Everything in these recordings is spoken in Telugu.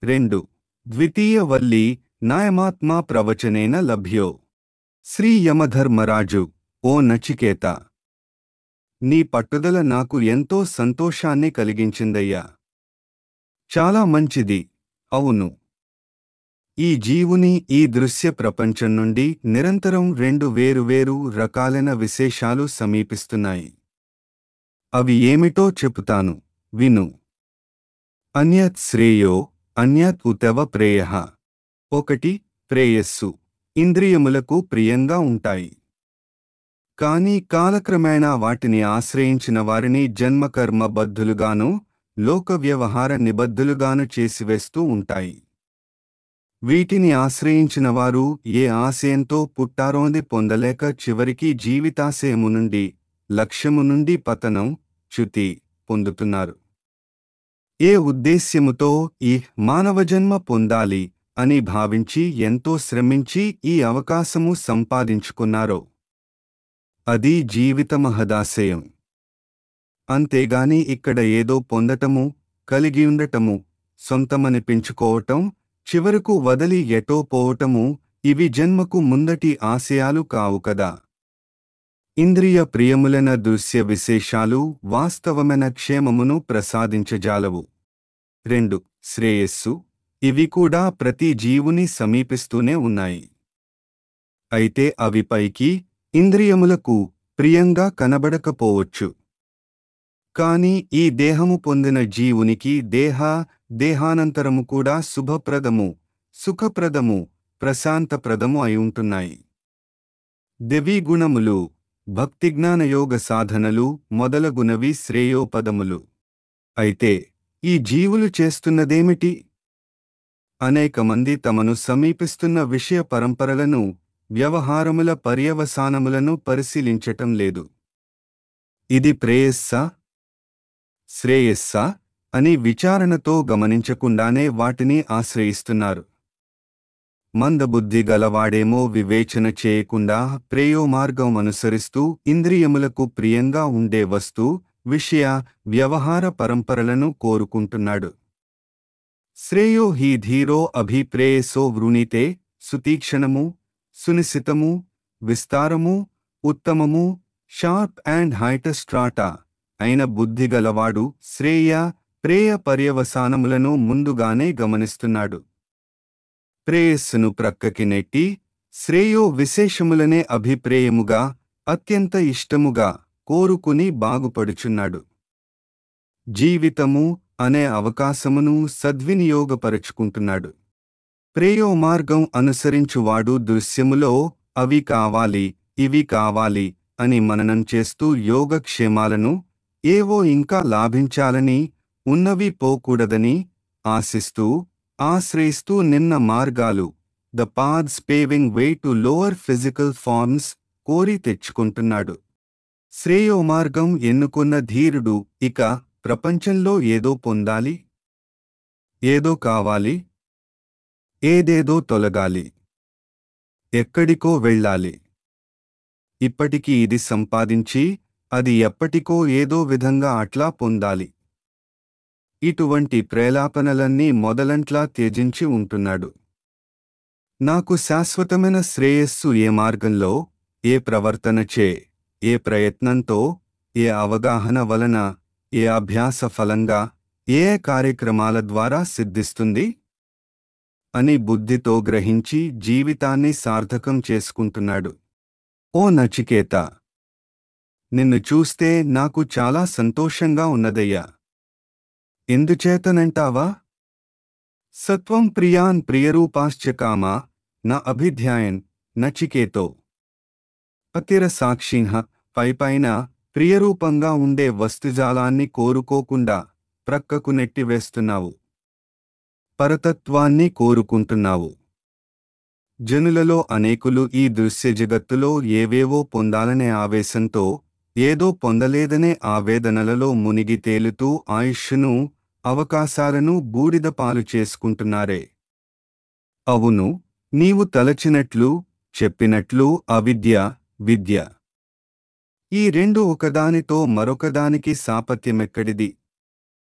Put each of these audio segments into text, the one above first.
రెండు ద్వితీయ వల్లి నాయమాత్మా ప్రవచనేన లభ్యో శ్రీ యమధర్మరాజు ఓ నచికేత నీ పట్టుదల నాకు ఎంతో సంతోషాన్ని కలిగించిందయ్యా చాలా మంచిది అవును ఈ జీవుని ఈ దృశ్య ప్రపంచం నుండి నిరంతరం రెండు వేరువేరు రకాలైన విశేషాలు సమీపిస్తున్నాయి అవి ఏమిటో చెబుతాను విను అన్యత్ శ్రేయో అన్యత్ ఉతవ ప్రేయ ఒకటి ప్రేయస్సు ఇంద్రియములకు ప్రియంగా ఉంటాయి కాని కాలక్రమేణా వాటిని ఆశ్రయించిన వారిని జన్మకర్మ బద్ధులుగాను లోక వ్యవహార నిబద్ధులుగాను చేసివేస్తూ ఉంటాయి వీటిని ఆశ్రయించిన వారు ఏ ఆశయంతో పుట్టారోంది పొందలేక చివరికి జీవితాశయము నుండి లక్ష్యము నుండి పతనం చ్యుతి పొందుతున్నారు ఏ ఉద్దేశ్యముతో ఈ మానవజన్మ పొందాలి అని భావించి ఎంతో శ్రమించి ఈ అవకాశము సంపాదించుకున్నారో అది జీవిత మహదాశయం అంతేగాని ఇక్కడ ఏదో పొందటము కలిగియుండటము సొంతమనిపించుకోవటం చివరకు వదలి ఎటో పోవటము ఇవి జన్మకు ముందటి ఆశయాలు కావు కదా ఇంద్రియ ప్రియములన దృశ్య విశేషాలు వాస్తవమైన క్షేమమును ప్రసాదించజాలవు రెండు శ్రేయస్సు ఇవి కూడా ప్రతి జీవుని సమీపిస్తూనే ఉన్నాయి అయితే అవి పైకి ఇంద్రియములకు ప్రియంగా కనబడకపోవచ్చు కాని ఈ దేహము పొందిన జీవునికి దేహ దేహానంతరము కూడా శుభప్రదము సుఖప్రదము ప్రశాంతప్రదము అయి ఉంటున్నాయి దివీ గుణములు భక్తిజ్ఞానయోగ సాధనలు మొదలగునవి శ్రేయోపదములు అయితే ఈ జీవులు చేస్తున్నదేమిటి అనేక మంది తమను సమీపిస్తున్న విషయ పరంపరలను వ్యవహారముల పర్యవసానములను పరిశీలించటం లేదు ఇది ప్రేయస్సా శ్రేయస్సా అని విచారణతో గమనించకుండానే వాటిని ఆశ్రయిస్తున్నారు మందబుద్ధి గలవాడేమో వివేచన చేయకుండా ప్రేయో మార్గం అనుసరిస్తూ ఇంద్రియములకు ప్రియంగా ఉండే వస్తు విషయ వ్యవహార పరంపరలను కోరుకుంటున్నాడు శ్రేయో హి ధీరో అభిప్రేయసో వృణీతే సుతీక్షణము సునిశితము విస్తారము ఉత్తమము షార్ప్ అండ్ హైటస్ట్రాటా అయిన బుద్ధిగలవాడు శ్రేయ ప్రేయ పర్యవసానములను ముందుగానే గమనిస్తున్నాడు ప్రేయస్సును ప్రక్కకి నెట్టి శ్రేయో విశేషములనే అభిప్రేయముగా అత్యంత ఇష్టముగా కోరుకుని బాగుపడుచున్నాడు జీవితము అనే అవకాశమును సద్వినియోగపరుచుకుంటున్నాడు ప్రేయో మార్గం అనుసరించువాడు దృశ్యములో అవి కావాలి ఇవి కావాలి అని మననం చేస్తూ యోగక్షేమాలను ఏవో ఇంకా లాభించాలని ఉన్నవి పోకూడదని ఆశిస్తూ ఆశ్రయిస్తూ నిన్న మార్గాలు the paths paving way to lower physical forms కోరి తెచ్చుకుంటున్నాడు శ్రేయో మార్గం ఎన్నుకున్న ధీరుడు ఇక ప్రపంచంలో ఏదో పొందాలి ఏదో కావాలి ఏదేదో తొలగాలి ఎక్కడికో వెళ్ళాలి ఇప్పటికి ఇది సంపాదించి అది ఎప్పటికో ఏదో విధంగా అట్లా పొందాలి ఇటువంటి ప్రేలాపనలన్నీ మొదలంట్లా త్యజించి ఉంటున్నాడు నాకు శాశ్వతమైన శ్రేయస్సు ఏ మార్గంలో ఏ ప్రవర్తనచే ఏ ప్రయత్నంతో ఏ అవగాహన వలన ఏ అభ్యాస ఫలంగా ఏ కార్యక్రమాల ద్వారా సిద్ధిస్తుంది అని బుద్ధితో గ్రహించి జీవితాన్ని సార్థకం చేసుకుంటున్నాడు ఓ నచికేత నిన్ను చూస్తే నాకు చాలా సంతోషంగా ఉన్నదయ్యా ఎందుచేతనంటావా సత్వం ప్రియాన్ ప్రియరూపాశ్చ కామా న అభిధ్యాయన్ నచికేతో అతిర సాక్షిహ పైపైన ప్రియరూపంగా ఉండే వస్తుజాలాన్ని కోరుకోకుండా ప్రక్కకు నెట్టివేస్తున్నావు పరతత్వాన్ని కోరుకుంటున్నావు జనులలో అనేకులు ఈ దృశ్య జగత్తులో ఏవేవో పొందాలనే ఆవేశంతో ఏదో పొందలేదనే ఆవేదనలలో మునిగి తేలుతూ ఆయుష్ను అవకాశాలను బూడిదపాలు చేసుకుంటున్నారే అవును నీవు తలచినట్లు చెప్పినట్లు అవిద్య విద్య ఈ రెండు ఒకదానితో మరొకదానికి సాపత్యమెక్కడిది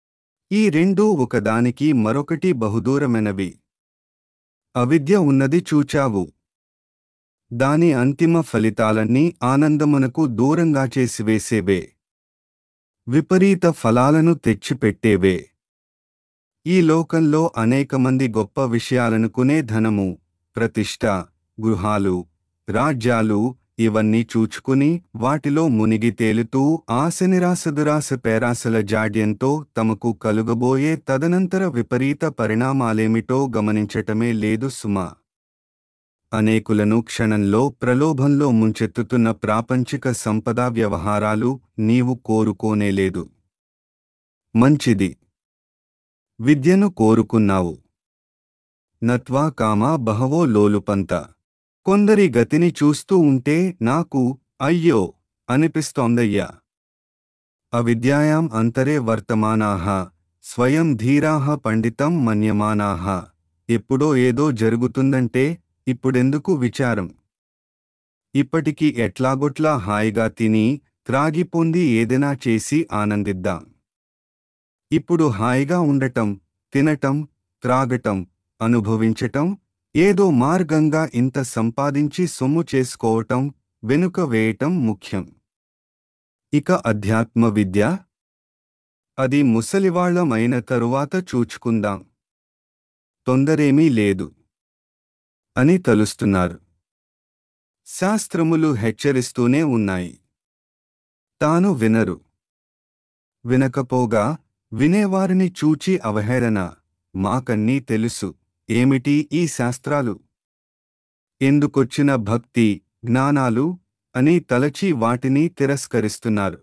ఈ రెండూ ఒకదానికి మరొకటి బహుదూరమైనవి అవిద్య ఉన్నది చూచావు దాని అంతిమ ఫలితాలన్నీ ఆనందమునకు దూరంగా చేసివేసేవే విపరీత ఫలాలను తెచ్చిపెట్టేవే ఈ లోకంలో అనేకమంది గొప్ప విషయాలనుకునే ధనము ప్రతిష్ట గృహాలు రాజ్యాలు ఇవన్నీ చూచుకుని వాటిలో మునిగి తేలుతూ ఆశ నిరాశ దురాశ పేరాశల జాడ్యంతో తమకు కలుగబోయే తదనంతర విపరీత పరిణామాలేమిటో గమనించటమే లేదు సుమా అనేకులను క్షణంలో ప్రలోభంలో ముంచెత్తుతున్న ప్రాపంచిక సంపదా వ్యవహారాలు నీవు కోరుకోనేలేదు మంచిది విద్యను కోరుకున్నావు నత్వా కామా బహవో లోలుపంత కొందరి గతిని చూస్తూ ఉంటే నాకు అయ్యో అనిపిస్తోందయ్యా అవిద్యాయాం అంతరే వర్తమానాః స్వయం ధీరాః పండితం మన్యమానాః ఎప్పుడో ఏదో జరుగుతుందంటే ఇప్పుడెందుకు విచారం ఇప్పటికి ఎట్లాగొట్లా హాయిగా తిని త్రాగి పొంది ఏదైనా చేసి ఆనందిద్దాం ఇప్పుడు హాయిగా ఉండటం తినటం త్రాగటం అనుభవించటం ఏదో మార్గంగా ఇంత సంపాదించి సొమ్ము చేసుకోవటం వెనుక వేయటం ముఖ్యం ఇక అధ్యాత్మ విద్య అది ముసలివాళ్లమైన తరువాత చూచుకుందాం తొందరేమీ లేదు అని తలుస్తున్నారు శాస్త్రములు హెచ్చరిస్తూనే ఉన్నాయి తాను వినరు వినకపోగా వినేవారిని చూచి అవహేళన మాకన్నీ తెలుసు ఏమిటి ఈ శాస్త్రాలు ఎందుకొచ్చిన భక్తి జ్ఞానాలు అని తలచి వాటిని తిరస్కరిస్తున్నారు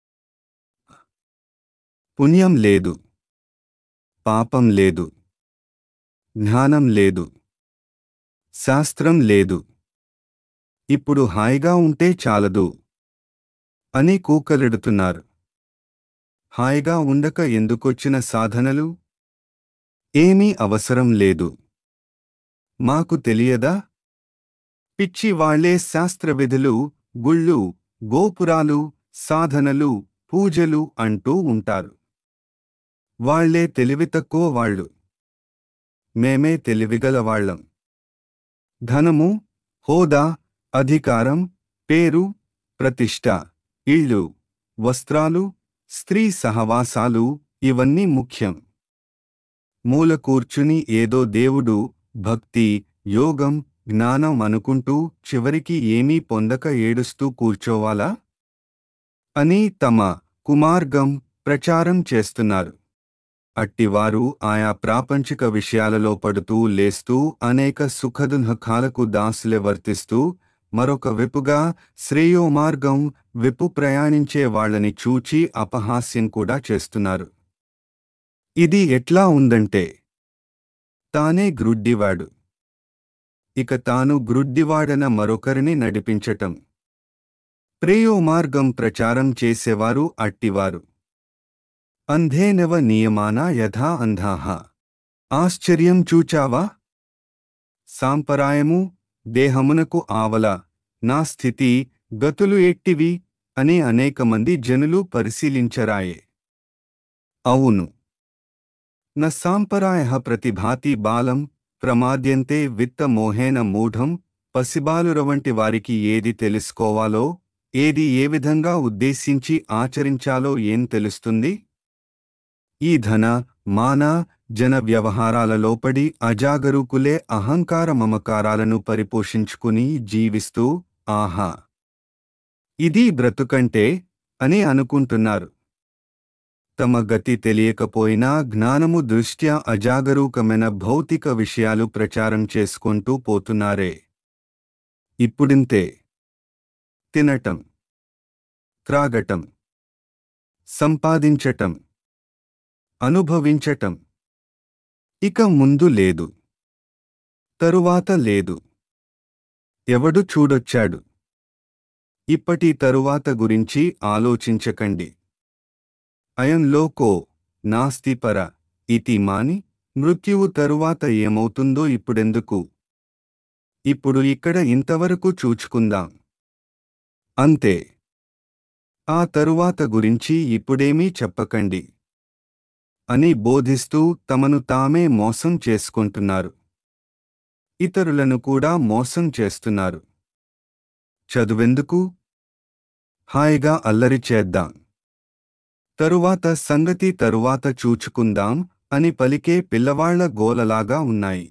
పుణ్యం లేదు పాపం లేదు జ్ఞానం లేదు శాస్త్రం లేదు ఇప్పుడు హాయిగా ఉంటే చాలదు అని కూకలెడుతున్నారు హాయిగా ఉండక ఎందుకొచ్చిన సాధనలు ఏమీ అవసరం లేదు మాకు తెలియదా పిచ్చి వాళ్లే శాస్త్రవిధులు గుళ్ళు గోపురాలు సాధనలు పూజలు అంటూ ఉంటారు వాళ్లే తెలివి తక్కువ వాళ్ళు మేమే తెలివిగలవాళ్లం ధనము హోదా అధికారం పేరు ప్రతిష్ట ఇళ్ళు వస్త్రాలు స్త్రీ సహవాసాలు ఇవన్నీ ముఖ్యం మూల కూర్చుని ఏదో దేవుడు భక్తి యోగం జ్ఞానం అనుకుంటూ చివరికి ఏమీ పొందక ఏడుస్తూ కూర్చోవాలా అని తమ కుమార్గం ప్రచారం చేస్తున్నారు అట్టివారు ఆయా ప్రాపంచిక విషయాలలో పడుతూ లేస్తూ అనేక సుఖదుఃఖాలకు దాసులే వర్తిస్తూ మరొక విపుగా శ్రేయోమార్గం విపు ప్రయాణించే వాళ్ళని చూచి అపహాస్యం కూడా చేస్తున్నారు ఇది ఎట్లా ఉందంటే తానే గ్రుడ్డివాడు ఇక తాను గ్రుడ్డివాడన మరొకరిని నడిపించటం ప్రేయోమార్గం ప్రచారం చేసేవారు అట్టివారు అంధేనవ నియమానా యథా అంధాహ ఆశ్చర్యం చూచావా సాంపరాయము దేహమునకు ఆవల నా స్థితి గతులు ఎట్టివి అని అనేక మంది జనులు పరిశీలించరాయే అవును న సాంపరాయ ప్రతిభాతి బాలం ప్రమాద్యంతే విత్తమోహేన మూఢం పసిబాలుర వంటి వారికి ఏది తెలుసుకోవాలో ఏది ఏ విధంగా ఉద్దేశించి ఆచరించాలో ఏం తెలుస్తుంది ఈ ధన మాన జన వ్యవహారాలలో పడి అజాగరూకులే అహంకార మమకారాలను పరిపోషించుకుని జీవిస్తూ ఆహా ఇది బ్రతుకంటే అని అనుకుంటున్నారు తమ గతి తెలియకపోయినా జ్ఞానము దృష్ట్యా అజాగరూకమైన భౌతిక విషయాలు ప్రచారం చేసుకుంటూ పోతున్నారే ఇప్పుడింతే తినటం త్రాగటం సంపాదించటం అనుభవించటం ఇక ముందు లేదు తరువాత లేదు ఎవడు చూడొచ్చాడు ఇప్పటి తరువాత గురించి ఆలోచించకండి అయం లోకో నాస్తి పర ఇతి మాని మృత్యువు తరువాత ఏమవుతుందో ఇప్పుడెందుకు ఇప్పుడు ఇక్కడ ఇంతవరకు చూచుకుందాం అంతే ఆ తరువాత గురించి ఇప్పుడేమీ చెప్పకండి అని బోధిస్తూ తమను తామే మోసం చేసుకుంటున్నారు ఇతరులను కూడా మోసం చేస్తున్నారు చదువెందుకు హాయిగా అల్లరి చేద్దాం తరువాత సంగతి తరువాత చూచుకుందాం అని పలికే పిల్లవాళ్ల గోలలాగా ఉన్నాయి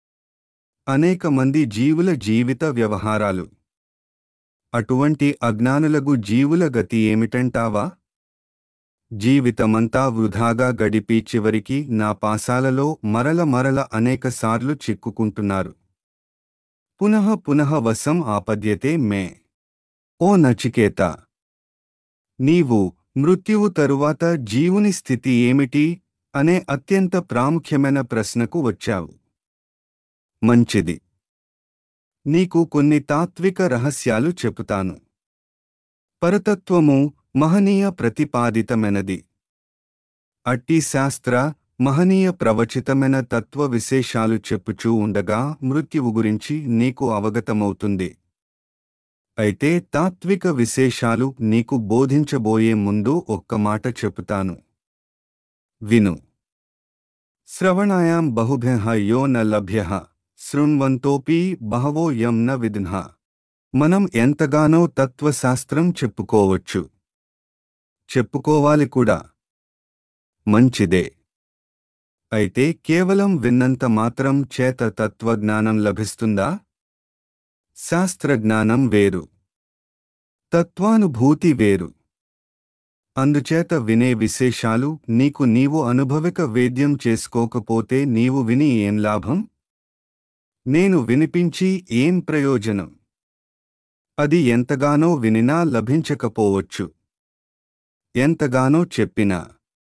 అనేక మంది జీవుల జీవిత వ్యవహారాలు అటువంటి అజ్ఞానులగు జీవుల గతి ఏమిటంటావా జీవితమంతా వృధాగా గడిపి చివరికి నా పాసాలలో మరల మరల అనేకసార్లు చిక్కుకుంటున్నారు పునః పునః వశం ఆపద్యతే మే ఓ నచికేత నీవు మృత్యువు తరువాత జీవుని స్థితి ఏమిటి అనే అత్యంత ప్రాముఖ్యమైన ప్రశ్నకు వచ్చావు మంచిది నీకు కొన్ని తాత్విక రహస్యాలు చెబుతాను పరతత్వము మహనీయ ప్రతిపాదితమైనది అట్టి శాస్త్ర మహనీయ ప్రవచితమైన తత్వ విశేషాలు చెప్పుచూ ఉండగా మృత్యువు గురించి నీకు అవగతమవుతుంది అయితే తాత్విక విశేషాలు నీకు బోధించబోయే ముందు ఒక్క మాట చెబుతాను విను శ్రవణాయాం బహుభ్య యో న లభ్య శృణ్వంతోపి బహవో యం న విద్న మనం ఎంతగానో తత్వశాస్త్రం చెప్పుకోవచ్చు చెప్పుకోవాలి కూడా మంచిదే అయితే కేవలం విన్నంత మాత్రం చేత తత్వజ్ఞానం లభిస్తుందా శాస్త్రజ్ఞానం వేరు తత్వానుభూతి వేరు అందుచేత వినే విశేషాలు నీకు నీవు అనుభవిక వేద్యం చేసుకోకపోతే నీవు విని ఏం లాభం నేను వినిపించి ఏం ప్రయోజనం అది ఎంతగానో వినినా లభించకపోవచ్చు ఎంతగానో చెప్పినా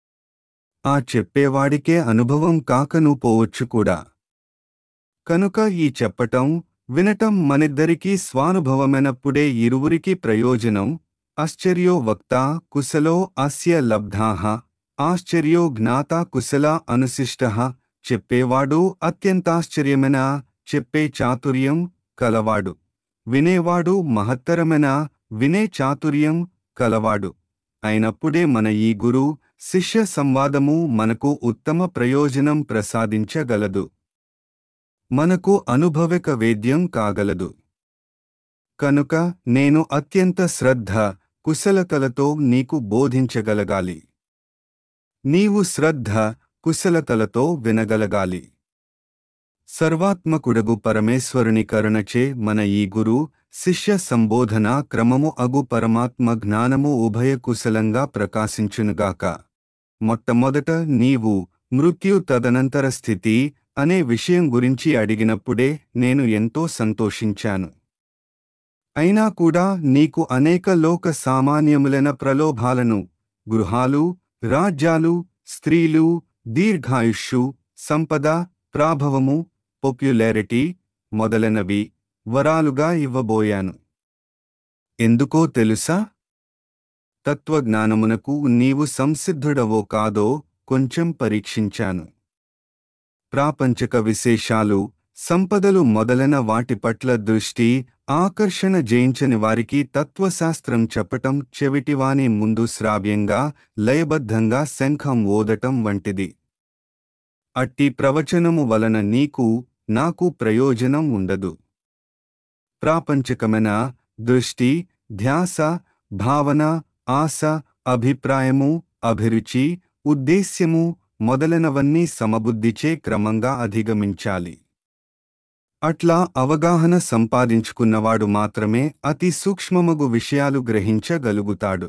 ఆ చెప్పేవాడికే అనుభవం కాకను పోవచ్చు కూడా కనుక ఈ చెప్పటం వినటం మనిద్దరికీ స్వానుభవమైనప్పుడే ఇరువురికి ప్రయోజనం ఆశ్చర్యో వక్త కుశలో అస్య లబ్ధాః ఆశ్చర్యో జ్ఞాత కుశల అనుశిష్ట చెప్పేవాడు అత్యంతాశ్చర్యమైన చెప్పే చాతుర్యం కలవాడు వినేవాడు మహత్తరమైన వినే చాతుర్యం కలవాడు అయినప్పుడే మన ఈ గురు శిష్య సంవాదము మనకు ఉత్తమ ప్రయోజనం ప్రసాదించగలదు మనకు అనుభవిక వేద్యం కాగలదు కనుక నేను అత్యంత శ్రద్ధ కుశలతలతో నీకు బోధించగలగాలి నీవు శ్రద్ధ కుశలతలతో వినగలగాలి సర్వాత్మకుడగు పరమేశ్వరుని కరుణచే మన ఈ గురు శిష్య సంబోధన క్రమము అగు పరమాత్మ జ్ఞానము ఉభయ కుశలంగా ప్రకాశించునుగాక మొట్టమొదట నీవు మృత్యు తదనంతర స్థితి అనే విషయం గురించి అడిగినప్పుడే నేను ఎంతో సంతోషించాను అయినా కూడా నీకు అనేక లోక సామాన్యములైన ప్రలోభాలను గృహాలు రాజ్యాలు స్త్రీలు దీర్ఘాయుష్షు సంపద ప్రాభవము పాపులారిటీ మొదలైనవి వరాలుగా ఇవ్వబోయాను ఎందుకో తెలుసా తత్వజ్ఞానమునకు నీవు సంసిద్ధుడవో కాదో కొంచెం పరీక్షించాను ప్రాపంచక విశేషాలు సంపదలు మొదలైన వాటి పట్ల దృష్టి ఆకర్షణ జయించని వారికి తత్వశాస్త్రం చెప్పటం చెవిటివాని ముందు శ్రావ్యంగా లయబద్ధంగా శంఖం ఓదటం వంటిది అట్టి ప్రవచనము వలన నీకు నాకు ప్రయోజనం ఉండదు ప్రాపంచకమైన దృష్టి ధ్యాస భావన ఆశ అభిప్రాయము అభిరుచి ఉద్దేశ్యము మొదలైనవన్నీ సమబుద్ధిచే క్రమంగా అధిగమించాలి అట్లా అవగాహన సంపాదించుకున్నవాడు మాత్రమే అతి సూక్ష్మమగు విషయాలు గ్రహించగలుగుతాడు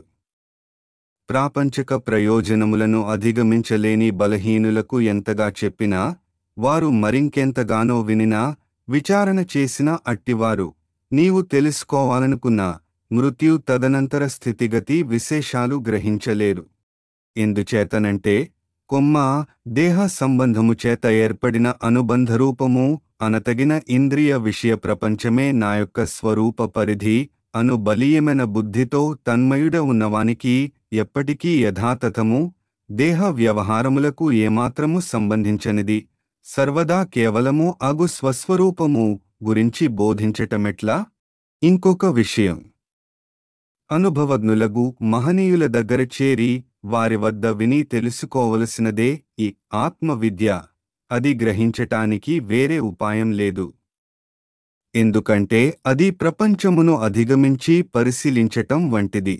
ప్రాపంచక ప్రయోజనములను అధిగమించలేని బలహీనులకు ఎంతగా చెప్పినా వారు మరింకెంతగానో వినినా విచారణ చేసిన అట్టివారు నీవు తెలుసుకోవాలనుకున్న మృత్యు తదనంతర స్థితిగతి విశేషాలు గ్రహించలేరు ఎందుచేతనంటే కొమ్మ దేహ సంబంధము చేత ఏర్పడిన అనుబంధరూపము అనతగిన ఇంద్రియ విషయ ప్రపంచమే నా యొక్క స్వరూప పరిధి అను బలీయమైన బుద్ధితో తన్మయుడ ఉన్నవానికి ఎప్పటికీ యథాతథము దేహ వ్యవహారములకు ఏమాత్రము సంబంధించనిది సర్వదా కేవలము అగు స్వస్వరూపము గురించి బోధించటమెట్లా ఇంకొక విషయం అనుభవజ్ఞులగు మహనీయుల దగ్గర చేరి వారి వద్ద విని తెలుసుకోవలసినదే ఈ ఆత్మ విద్య అది గ్రహించటానికి వేరే ఉపాయం లేదు ఎందుకంటే అది ప్రపంచమును అధిగమించి పరిశీలించటం వంటిది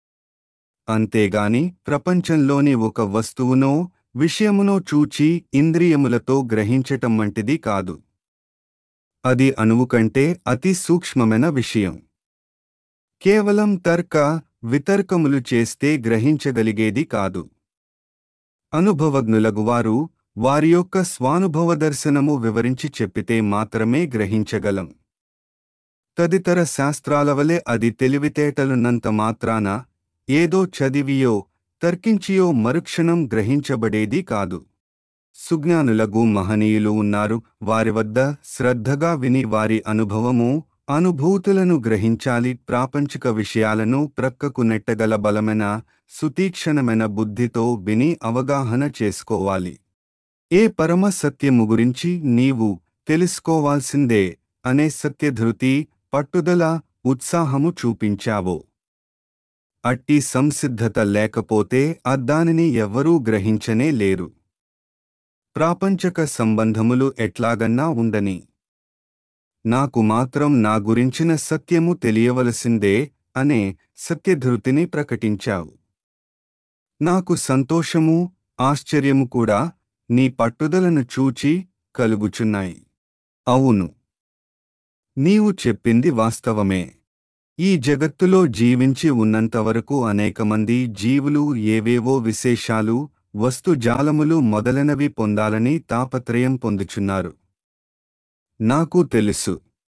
అంతేగాని ప్రపంచంలోని ఒక వస్తువునో విషయమునో చూచి ఇంద్రియములతో గ్రహించటం వంటిది కాదు అది అణువు కంటే అతి సూక్ష్మమైన విషయం కేవలం తర్క వితర్కములు చేస్తే గ్రహించగలిగేది కాదు అనుభవజ్ఞులగువారు వారి యొక్క స్వానుభవ దర్శనము వివరించి చెప్పితే మాత్రమే గ్రహించగలం తదితర శాస్త్రాల వలె అది తెలివితేటలున్నంత మాత్రాన ఏదో చదివియో తర్కించియో మరుక్షణం గ్రహించబడేది కాదు సుజ్ఞానులగు మహనీయులు ఉన్నారు వారి వద్ద శ్రద్ధగా విని వారి అనుభవము అనుభూతులను గ్రహించాలి ప్రాపంచిక విషయాలను ప్రక్కకు నెట్టగల బలమైన సుతీక్షణమైన బుద్ధితో విని అవగాహన చేసుకోవాలి ఏ పరమ సత్యము గురించి నీవు తెలుసుకోవాల్సిందే అనే సత్యధృతి పట్టుదల ఉత్సాహము చూపించావో అట్టి సంసిద్ధత లేకపోతే అద్దానిని ఎవ్వరూ గ్రహించనే లేరు ప్రాపంచక సంబంధములు ఎట్లాగన్నా ఉండని నాకు మాత్రం నా గురించిన సత్యము తెలియవలసిందే అనే సత్యధృతిని ప్రకటించావు నాకు సంతోషము ఆశ్చర్యము కూడా నీ పట్టుదలను చూచి కలుగుచున్నాయి అవును నీవు చెప్పింది వాస్తవమే ఈ జగత్తులో జీవించి ఉన్నంతవరకు అనేకమంది జీవులు ఏవేవో విశేషాలు వస్తుజాలములు మొదలైనవి పొందాలని తాపత్రయం పొందుచున్నారు నాకు తెలుసు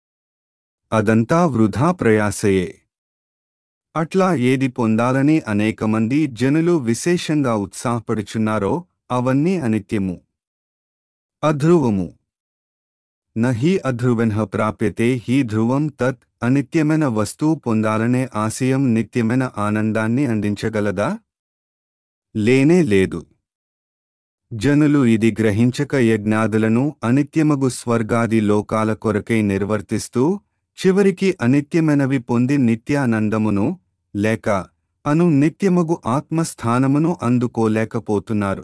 అదంతా వృధా ప్రయాసయే అట్లా ఏది పొందాలని అనేకమంది జనులు విశేషంగా ఉత్సాహపడుచున్నారో అవన్నీ అనిత్యము అధ్రువము నహి అధ్రువెన్హ ప్రాప్యతే హి ధ్రువం తత్ అనిత్యమైన వస్తువు పొందాలనే ఆశయం నిత్యమైన ఆనందాన్ని అందించగలదా లేనే లేదు జనులు ఇది గ్రహించక యజ్ఞాదులను అనిత్యమగు స్వర్గాది లోకాల కొరకై నిర్వర్తిస్తూ చివరికి అనిత్యమైనవి పొంది నిత్యానందమును లేక అను నిత్యమగు ఆత్మస్థానమును అందుకోలేకపోతున్నారు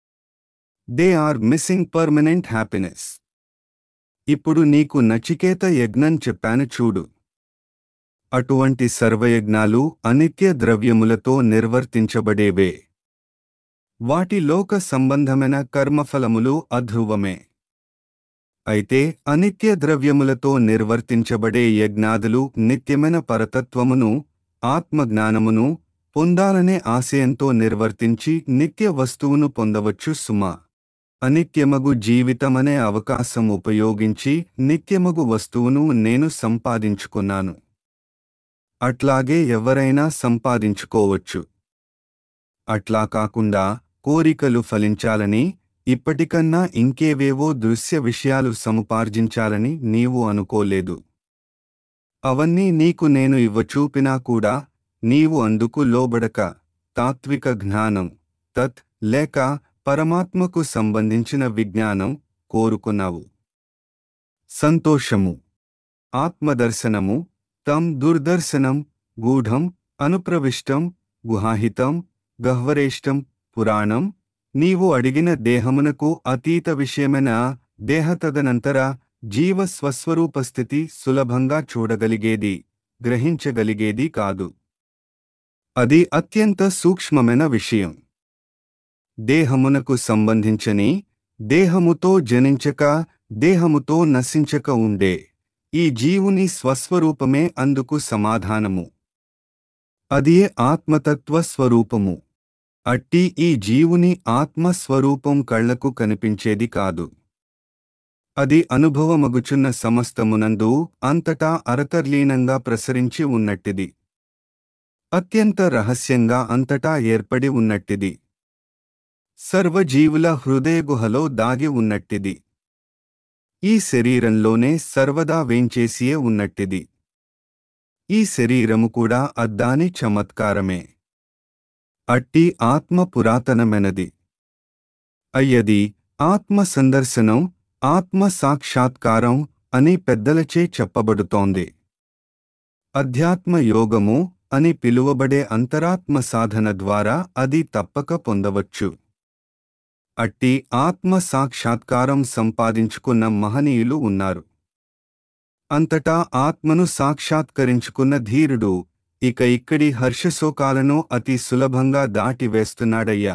they are missing permanent happiness ఇప్పుడు నీకు నచికేత యజ్ఞం చెప్పాను చూడు అటువంటి సర్వయజ్ఞాలు అనిత్య ద్రవ్యములతో నిర్వర్తించబడేవే వాటి లోక సంబంధమైన కర్మఫలములు అధ్రువమే అయితే అనిత్య ద్రవ్యములతో నిర్వర్తించబడే యజ్ఞాదులు నిత్యమైన పరతత్వమును ఆత్మజ్ఞానమును పొందాలనే ఆశయంతో నిర్వర్తించి నిత్య వస్తువును పొందవచ్చు సుమా అనిత్యమగు జీవితమనే అవకాశం ఉపయోగించి నిత్యమగు వస్తువును నేను సంపాదించుకున్నాను అట్లాగే ఎవరైనా సంపాదించుకోవచ్చు అట్లా కాకుండా కోరికలు ఫలించాలని ఇప్పటికన్నా ఇంకేవేవో దృశ్య విషయాలు సముపార్జించాలని నీవు అనుకోలేదు అవన్నీ నీకు నేను ఇవ్వచూపినా కూడా నీవు అందుకు లోబడక తాత్విక జ్ఞానం తత్ లేక పరమాత్మకు సంబంధించిన విజ్ఞానం కోరుకున్నావు సంతోషము ఆత్మదర్శనము తం దుర్దర్శనం గూఢం అనుప్రవిష్టం గుహాహితం గహ్వరేష్టం పురాణం నీవు అడిగిన దేహమునకు అతీత విషయమైన దేహతదనంతర జీవ స్వస్వరూపస్థితి సులభంగా చూడగలిగేది గ్రహించగలిగేది కాదు అది అత్యంత సూక్ష్మమైన విషయం దేహమునకు సంబంధించని దేహముతో జనించక దేహముతో నశించక ఉండే ఈ జీవుని స్వస్వరూపమే అందుకు సమాధానము అదియే ఆత్మతత్వ స్వరూపము అట్టి ఈ జీవుని ఆత్మస్వరూపం కళ్లకు కనిపించేది కాదు అది అనుభవమగుచున్న సమస్తమునందు అంతటా అరతర్లీనంగా ప్రసరించి ఉన్నట్టిది అత్యంత రహస్యంగా అంతటా ఏర్పడి ఉన్నట్టిది సర్వజీవుల హృదయగుహలో దాగి ఉన్నట్టిది ఈ శరీరంలోనే సర్వదా వేంచేసియే ఉన్నట్టిది ఈ శరీరము కూడా అద్దాని చమత్కారమే అట్టి ఆత్మ పురాతనమైనది అయ్యది ఆత్మ సందర్శనం ఆత్మ సాక్షాత్కారం అని పెద్దలచే చెప్పబడుతోంది అధ్యాత్మ యోగము అని పిలువబడే అంతరాత్మ సాధన ద్వారా అది తప్పక పొందవచ్చు అట్టి ఆత్మ సాక్షాత్కారం సంపాదించుకున్న మహనీయులు ఉన్నారు అంతటా ఆత్మను సాక్షాత్కరించుకున్న ధీరుడు ఇక ఇక్కడి హర్షశోకాలను అతి సులభంగా దాటివేస్తున్నాడయ్యా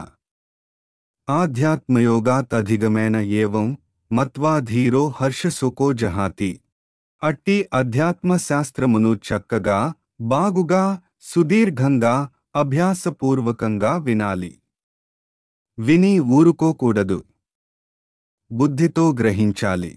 ఆధ్యాత్మయోగాతధిగమైన ఏవం మత్వా ధీరో హర్షశోకో జహాతి అట్టి అధ్యాత్మ శాస్త్రమును చక్కగా బాగుగా సుదీర్ఘంగా అభ్యాసపూర్వకంగా వినాలి విని ఊరుకోకూడదు బుద్ధితో గ్రహించాలి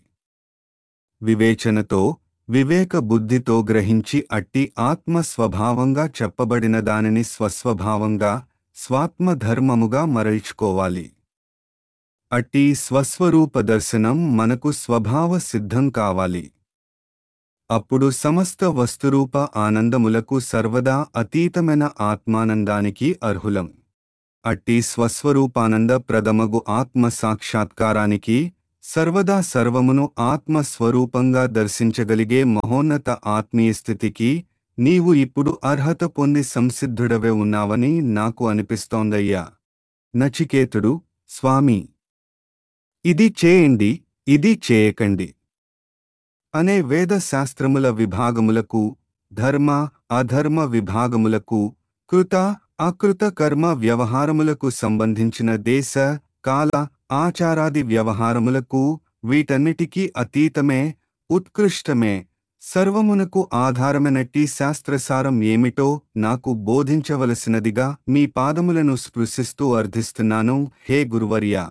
వివేచనతో వివేక బుద్ధితో గ్రహించి అట్టి ఆత్మ స్వభావంగా చెప్పబడిన దానిని స్వస్వభావంగా స్వాత్మధర్మముగా మరల్చుకోవాలి అట్టి స్వస్వరూప దర్శనం మనకు స్వభావ సిద్ధం కావాలి అప్పుడు సమస్త వస్తురూప ఆనందములకు సర్వదా అతీతమైన ఆత్మానందానికి అర్హులం అట్టి స్వస్వరూపానంద ప్రథమగు ఆత్మ సాక్షాత్కారానికి సర్వదా సర్వమును ఆత్మ స్వరూపంగా దర్శించగలిగే మహోన్నత ఆత్మీయ స్థితికి నీవు ఇప్పుడు అర్హత పొంది సంసిద్ధుడవే ఉన్నావని నాకు అనిపిస్తోందయ్యా నచికేతుడు స్వామి ఇది చేయండి ఇది చేయకండి అనే వేద శాస్త్రముల విభాగములకు ధర్మ అధర్మ విభాగములకు కృత అకృత కర్మ వ్యవహారములకు సంబంధించిన దేశ కాల ఆచారాది వ్యవహారములకు వీటన్నిటికీ అతీతమే ఉత్కృష్టమే సర్వమునకు ఆధారమైనట్టి శాస్త్రసారం ఏమిటో నాకు బోధించవలసినదిగా మీ పాదములను స్పృశిస్తూ అర్థిస్తున్నాను హే గురువర్యా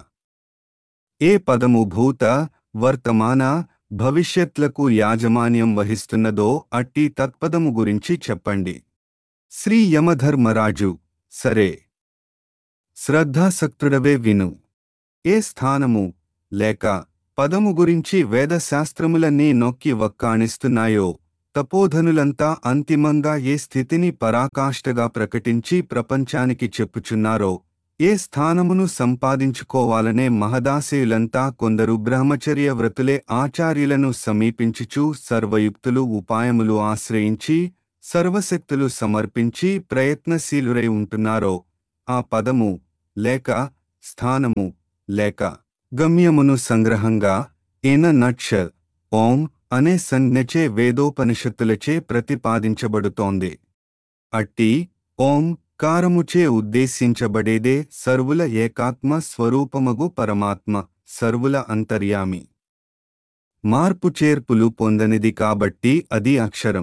ఏ పదము భూత వర్తమాన భవిష్యత్లకు యాజమాన్యం వహిస్తున్నదో అట్టి తత్పదము గురించి చెప్పండి శ్రీ యమధర్మరాజు సరే శ్రద్ధాసక్తుడవే విను ఏ స్థానము లేక పదము గురించి వేదశాస్త్రములన్నీ నొక్కి వక్కాణిస్తున్నాయో తపోధనులంతా అంతిమంగా ఏ స్థితిని పరాకాష్ఠగా ప్రకటించి ప్రపంచానికి చెప్పుచున్నారో ఏ స్థానమును సంపాదించుకోవాలనే మహదాశయులంతా కొందరు బ్రహ్మచర్య వ్రతులే ఆచార్యులను సమీపించుచు సర్వయుక్తులు ఉపాయములు ఆశ్రయించి సర్వశక్తులు సమర్పించి ప్రయత్నశీలురై ఉంటున్నారో ఆ పదము లేక స్థానము లేక గమ్యమును సంగ్రహంగా ఏన నక్ష ఓం అనే సంజ్ఞచే వేదోపనిషత్తులచే ప్రతిపాదించబడుతోంది అట్టి ఓం కారముచే ఉద్దేశించబడేదే సర్వుల ఏకాత్మ స్వరూపమగు పరమాత్మ సర్వుల అంతర్యామి మార్పు చేర్పులు పొందనిది కాబట్టి అది అక్షరం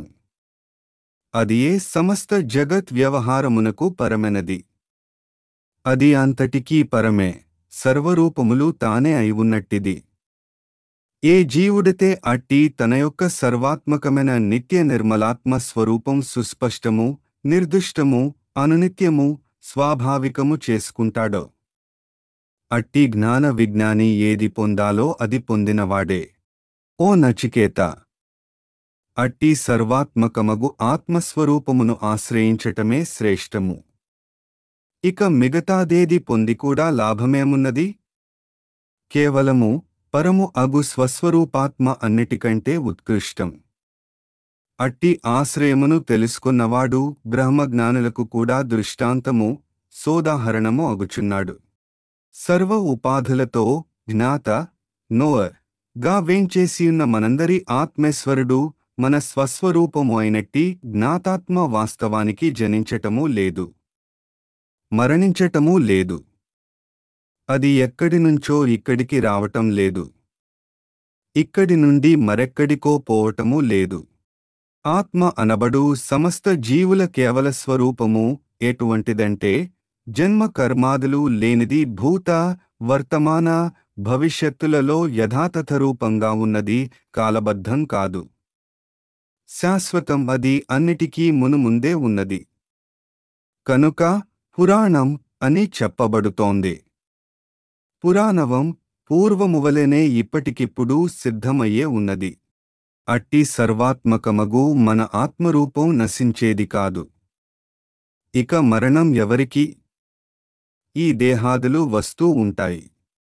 అది ఏ సమస్త జగత్ వ్యవహారమునకు పరమెనది అది అంతటికీ పరమే సర్వరూపములు తానే అయి ఉన్నట్టిది ఏ జీవుడితే అట్టి తన యొక్క సర్వాత్మకమైన నిత్య నిర్మలాత్మ స్వరూపం సుస్పష్టము నిర్దిష్టము అనునిత్యము స్వాభావికము చేసుకుంటాడో అట్టి జ్ఞాన విజ్ఞాని ఏది పొందాలో అది పొందినవాడే ఓ నచికేత అట్టి సర్వాత్మకమగు ఆత్మస్వరూపమును ఆశ్రయించటమే శ్రేష్టము ఇక మిగతాదేది పొంది కూడా లాభమేమున్నది కేవలము పరము అగు స్వస్వరూపాత్మ అన్నిటికంటే ఉత్కృష్టం అట్టి ఆశ్రయమును తెలుసుకున్నవాడు బ్రహ్మజ్ఞానులకు కూడా దృష్టాంతము సోదాహరణము అగుచున్నాడు సర్వ ఉపాధులతో జ్ఞాత నోర్ గా వేంచేసియున్న మనందరి ఆత్మేశ్వరుడు మన స్వస్వరూపము అయినట్టి జ్ఞాతాత్మ వాస్తవానికి జనించటమూ లేదు మరణించటమూ లేదు అది ఎక్కడి నుంచో ఇక్కడికి రావటం లేదు ఇక్కడి నుండి మరెక్కడికో పోవటమూ లేదు ఆత్మ అనబడు సమస్త జీవుల కేవల స్వరూపము ఎటువంటిదంటే జన్మ కర్మాదులు లేనిది భూత వర్తమాన భవిష్యత్తులలో యథాతథ రూపంగా ఉన్నది కాలబద్ధం కాదు శాశ్వతం అది అన్నిటికీ మునుముందే ఉన్నది కనుక పురాణం అని చెప్పబడుతోంది పురాణవం పూర్వమువలెనే ఇప్పటికిప్పుడు సిద్ధమయ్యే ఉన్నది అట్టి సర్వాత్మకమగు మన ఆత్మరూపం నశించేది కాదు ఇక మరణం ఎవరికి ఈ దేహాదులు వస్తూ ఉంటాయి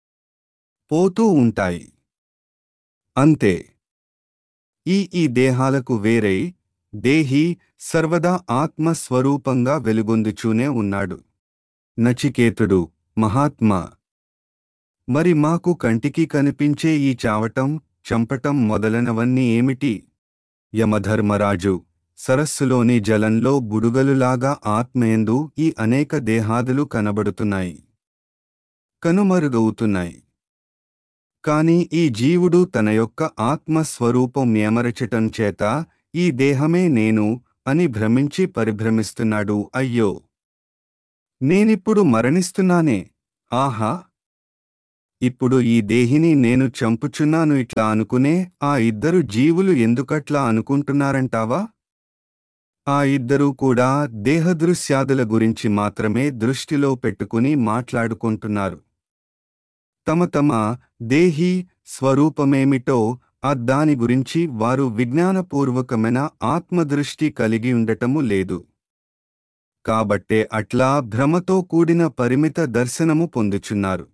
పోతూ ఉంటాయి అంతే ఈ ఈ దేహాలకు వేరై దేహి సర్వదా ఆత్మస్వరూపంగా వెలుగొందుచూనే ఉన్నాడు నచికేతుడు మహాత్మా మరి మాకు కంటికి కనిపించే ఈ చావటం చంపటం మొదలనవన్నీ ఏమిటి యమధర్మరాజు సరస్సులోని జలంలో బుడుగలులాగా ఆత్మయందు ఈ అనేక దేహాదులు కనబడుతున్నాయి కనుమరుగవుతున్నాయి కాని ఈ జీవుడు తన యొక్క ఆత్మస్వరూపం ఏమరచటం చేత ఈ దేహమే నేను అని భ్రమించి పరిభ్రమిస్తున్నాడు అయ్యో నేనిప్పుడు మరణిస్తున్నానే ఆహా ఇప్పుడు ఈ దేహిని నేను చంపుచున్నాను ఇట్లా అనుకునే ఆ ఇద్దరు జీవులు ఎందుకట్లా అనుకుంటున్నారంటావా ఆ ఇద్దరూ కూడా దేహదృశ్యాదుల గురించి మాత్రమే దృష్టిలో పెట్టుకుని మాట్లాడుకుంటున్నారు తమ తమ దేహి స్వరూపమేమిటో ఆ దాని గురించి వారు విజ్ఞానపూర్వకమైన ఆత్మదృష్టి కలిగి ఉండటము లేదు కాబట్టే అట్లా భ్రమతో కూడిన పరిమిత దర్శనము పొందుచున్నారు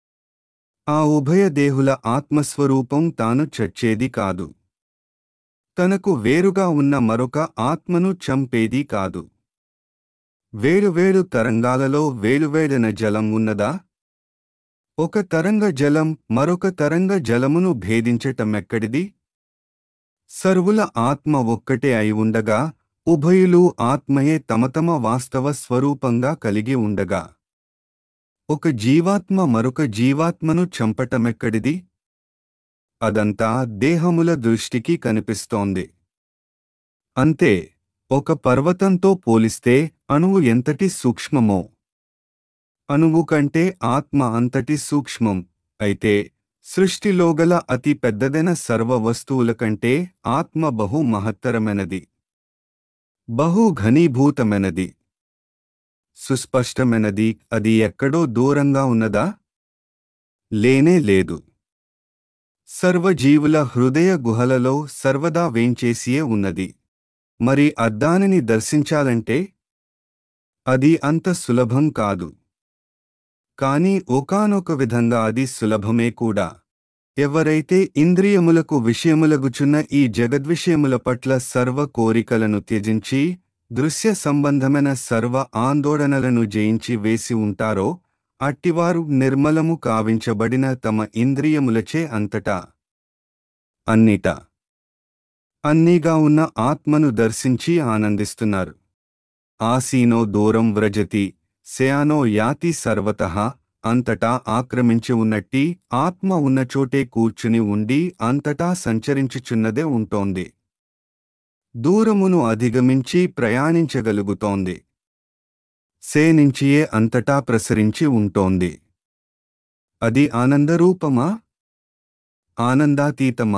ఆ ఉభయ దేహుల ఆత్మస్వరూపం తాను చచ్చేది కాదు తనకు వేరుగా ఉన్న మరొక ఆత్మను చంపేది కాదు వేరువేరు తరంగాలలో వేలువేడన జలం ఉన్నదా ఒక తరంగ జలం మరొక తరంగ జలమును భేదించటమెక్కడిది సర్వుల ఆత్మ ఒక్కటే అయి ఉండగా ఉభయులు ఆత్మయే తమ తమ వాస్తవ స్వరూపంగా కలిగి ఉండగా ఒక జీవాత్మ మరొక జీవాత్మను చంపటమెక్కడిది అదంతా దేహముల దృష్టికి కనిపిస్తోంది అంతే ఒక పర్వతంతో పోలిస్తే అణువు ఎంతటి సూక్ష్మమో అణువు కంటే ఆత్మ అంతటి సూక్ష్మం అయితే సృష్టిలోగల అతి పెద్దదైన సర్వ వస్తువుల కంటే ఆత్మ బహు మహత్తరమైనది బహు ఘనీభూతమైనది సుస్పష్టమైనది అది ఎక్కడో దూరంగా ఉన్నదా లేనే లేదు సర్వజీవుల హృదయ గుహలలో సర్వదా వేంచేసియే ఉన్నది మరి అద్దానిని దర్శించాలంటే అది అంత సులభం కాదు కాని ఒకానొక విధంగా అది సులభమే కూడా ఎవరైతే ఇంద్రియములకు విషయములగుచున్న ఈ జగద్విషయముల పట్ల సర్వ కోరికలను త్యజించి దృశ్య సంబంధమైన సర్వ ఆందోళనలను జయించి వేసి ఉంటారో అట్టివారు నిర్మలము కావించబడిన తమ ఇంద్రియములచే అంతటా అన్నిట అన్నీగా ఉన్న ఆత్మను దర్శించి ఆనందిస్తున్నారు ఆసీనో దూరం వ్రజతి శయానో యాతి సర్వతః అంతటా ఆక్రమించి ఉన్నట్టి ఆత్మ ఉన్న చోటే కూర్చుని ఉండి అంతటా సంచరించుచున్నదే ఉంటోంది దూరమును అధిగమించి ప్రయాణించగలుగుతోంది సేనించియే అంతటా ప్రసరించి ఉంటోంది అది ఆనందరూపమా ఆనందాతీతమా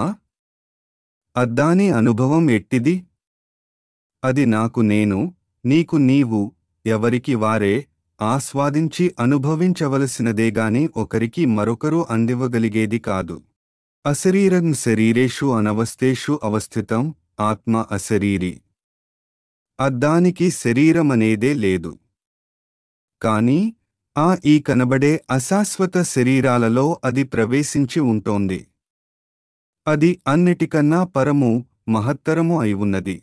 అద్దాని అనుభవం ఎట్టిది అది నాకు నేను నీకు నీవు ఎవరికి వారే ఆస్వాదించి అనుభవించవలసినదేగాని ఒకరికి మరొకరు అందివ్వగలిగేది కాదు అశరీరం శరీరేషు అనవస్థేషు అవస్థితం ఆత్మ అశరీరి అద్దానికి శరీరమనేదే లేదు కాని ఆ ఈ కనబడే అశాశ్వత శరీరాలలో అది ప్రవేశించి ఉంటోంది అది అన్నిటికన్నా పరము మహత్తరము అయి ఉన్నది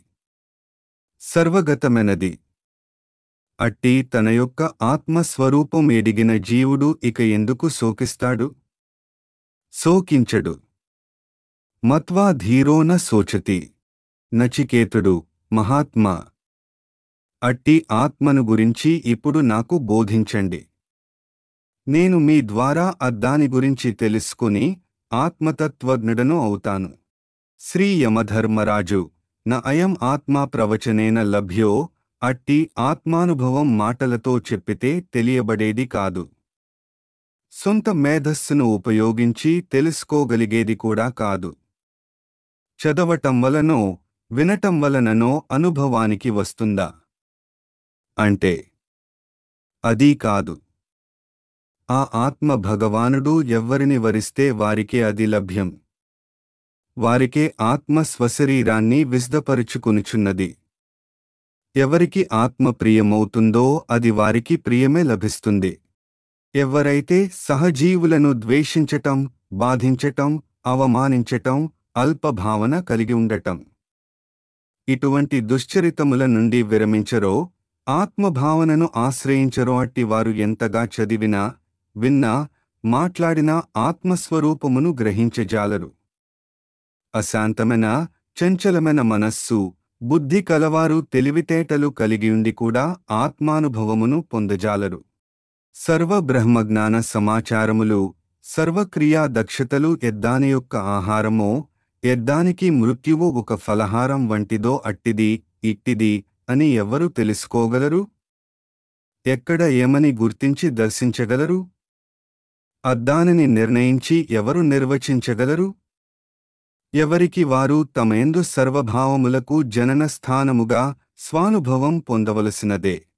సర్వగతమైనది అట్టి తన యొక్క ఆత్మస్వరూపం ఎడిగిన జీవుడు ఇక ఎందుకు శోకిస్తాడు శోకించడు మత్వా ధీరోన శోచతి నచికేతుడు మహాత్మా అట్టి ఆత్మను గురించి ఇప్పుడు నాకు బోధించండి నేను మీ ద్వారా అద్దాని గురించి తెలుసుకుని ఆత్మతత్వజ్ఞుడను అవుతాను శ్రీ యమధర్మరాజు న అయం ఆత్మా ప్రవచనేన లభ్యో అట్టి ఆత్మానుభవం మాటలతో చెప్పితే తెలియబడేది కాదు సొంత మేధస్సును ఉపయోగించి తెలుసుకోగలిగేది కూడా కాదు చదవటం వలనో వినటం వలననో అనుభవానికి వస్తుందా అంటే అదీ కాదు ఆ ఆత్మ భగవానుడు ఎవ్వరిని వరిస్తే వారికే అది లభ్యం వారికే ఆత్మ స్వశరీరాన్ని విశదపరుచుకునుచున్నది ఎవరికి ఆత్మ ప్రియమవుతుందో అది వారికి ప్రియమే లభిస్తుంది ఎవరైతే సహజీవులను ద్వేషించటం బాధించటం అవమానించటం అల్పభావన కలిగి ఉండటం ఇటువంటి దుశ్చరితముల నుండి విరమించరో ఆత్మభావనను ఆశ్రయించరో అట్టి వారు ఎంతగా చదివినా విన్నా మాట్లాడినా ఆత్మస్వరూపమును గ్రహించజాలరు అశాంతమైన చంచలమైన మనస్సు బుద్ధి కలవారు తెలివితేటలు కలిగియుండి కూడా ఆత్మానుభవమును పొందజాలరు సర్వ బ్రహ్మజ్ఞాన సమాచారములు సర్వక్రియా దక్షతలు ఎద్దాని యొక్క ఆహారమో ఎద్దానికి మృత్యువు ఒక ఫలహారం వంటిదో అట్టిది ఇట్టిది అని ఎవరు తెలుసుకోగలరు ఎక్కడ ఏమని గుర్తించి దర్శించగలరు అద్దానిని నిర్ణయించి ఎవరు నిర్వచించగలరు ఎవరికి వారు తమేందు సర్వభావములకు జనన స్థానముగా స్వానుభవం పొందవలసినదే